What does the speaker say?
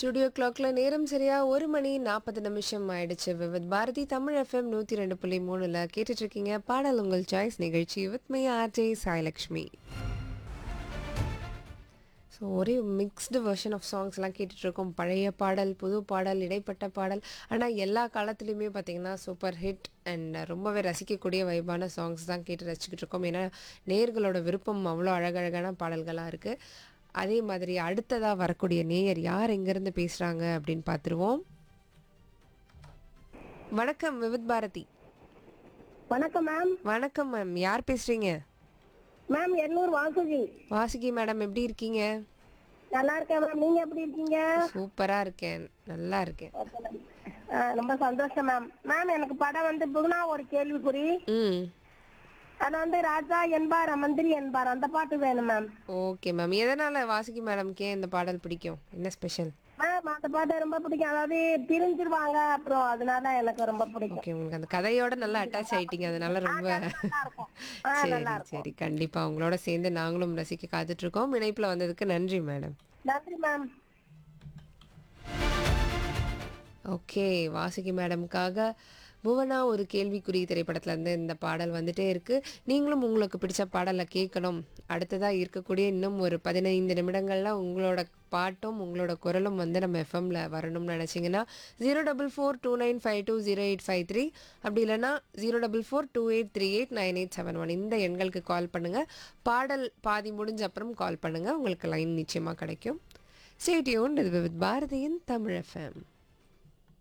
studio கிளாக்ல நேரம் சரியா ஒரு மணி நாற்பது நிமிஷம் ஆயிடுச்சு விவித் பாரதி தமிழ் எஃப்எம் நூற்றி ரெண்டு புள்ளி மூணுல கேட்டுட்டு இருக்கீங்க பாடல் உங்கள் சாய்ஸ் நிகழ்ச்சி with my R J Sailakshmi so ஒரே மிக்ஸ்டு வெர்ஷன் ஆஃப் சாங்ஸ்லாம் கேட்டுட்டு இருக்கோம் பழைய பாடல் புது பாடல் இடைப்பட்ட பாடல் ஆனால் எல்லா காலத்துலேயுமே பார்த்தீங்கன்னா சூப்பர் ஹிட் அண்ட் ரொம்பவே ரசிக்கக்கூடிய வைபான சாங்ஸ் தான் கேட்டு ரசிச்சுக்கிட்டு இருக்கோம் ஏன்னா நேயர்களோட விருப்பம் அவ்வளோ அழகழகான பாடல்களாக இருக்குது அதே மாதிரி அடுத்ததாக வரக்கூடிய நேயர் யார் எங்கேருந்து பேசுகிறாங்க அப்படின்னு பார்த்துருவோம் வணக்கம் விவித் பாரதி வணக்கம் மேம் வணக்கம் மேம் யார் பேசுகிறீங்க மேம் எண்ணூர் வாசுகி வாசுகி மேடம் எப்படி இருக்கீங்க நல்லா இருக்கேன் மேம் நீங்க எப்படி இருக்கீங்க சூப்பராக இருக்கேன் நல்லா இருக்கேன் ஆ, ரொம்ப சந்தோஷம் மேம் மேம் எனக்கு படம் வந்து புகுனா ஒரு கேள்விக்குறி ம் அது வந்து ராஜா என்பார் மந்திரி என்பார் அந்த பாட்டு வேணும் மேம் ஓகே மேம் எதனால வாசுகி மேடம்க்கே இந்த பாடல் பிடிக்கும் என்ன ஸ்பெஷல் மேம் அந்த பாட்டு ரொம்ப பிடிக்கும் அதாவது பிரிஞ்சிருவாங்க அப்புறம் அதனால எனக்கு ரொம்ப பிடிக்கும் ஓகே உங்களுக்கு அந்த கதையோட நல்லா அட்டாச் ஆயிட்டீங்க அதனால ரொம்ப நல்லா இருக்கும் ஆ, சரி நல்லா இருக்கும் சரி கண்டிப்பா உங்களோட சேர்ந்து நாங்களும் ரசிக்க காத்துட்டு இருக்கோம் இணைப்புல வந்ததுக்கு நன்றி மேடம் நன்றி மேம் ஓகே வாசுகி மேடம்காக புவனா ஒரு கேள்விக்குறி திரைப்படத்துல இருந்து இந்த பாடல் வந்துட்டே இருக்கு நீங்களும் உங்களுக்கு பிடிச்ச பாடலை கேட்கணும் அடுத்ததா இருக்கக்கூடிய இன்னும் ஒரு பதினைந்து நிமிடங்கள்ல உங்களோட பாட்டும் உங்களோட குரலும் வந்து நம்ம எஃப்எம்ல வரணும்னு நினைச்சீங்கன்னா zero double four two nine five two zero eight five three அப்படி இல்லைன்னா zero double four two eight three eight nine eight seven one இந்த எண்களுக்கு கால் பண்ணுங்க பாடல் பாதி முடிஞ்ச அப்புறம் கால் பண்ணுங்க உங்களுக்கு லைன் நிச்சயமா கிடைக்கும் ஸ்டேடியோன் இது வித் பாரதியின் தமிழ் எஃப்எம்